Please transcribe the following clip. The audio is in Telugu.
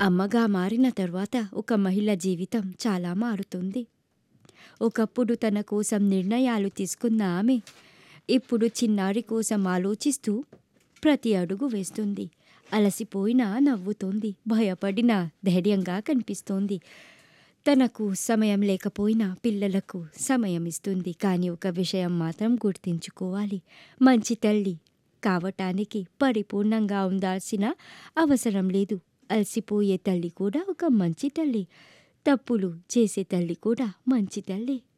అమ్మగా మారిన తర్వాత ఒక మహిళ జీవితం చాలా మారుతుంది ఒకప్పుడు తన కోసం నిర్ణయాలు తీసుకున్న ఆమె ఇప్పుడు చిన్నారి కోసం ఆలోచిస్తూ ప్రతి అడుగు వేస్తుంది అలసిపోయినా నవ్వుతోంది భయపడినా ధైర్యంగా కనిపిస్తోంది తనకు సమయం లేకపోయినా పిల్లలకు సమయం ఇస్తుంది కానీ ఒక విషయం మాత్రం గుర్తించుకోవాలి మంచి తల్లి కావటానికి పరిపూర్ణంగా ఉండాల్సిన అవసరం లేదు అలసిపోయే తల్లి కూడా ఒక మంచి తల్లి తప్పులు చేసే తల్లి కూడా మంచి తల్లి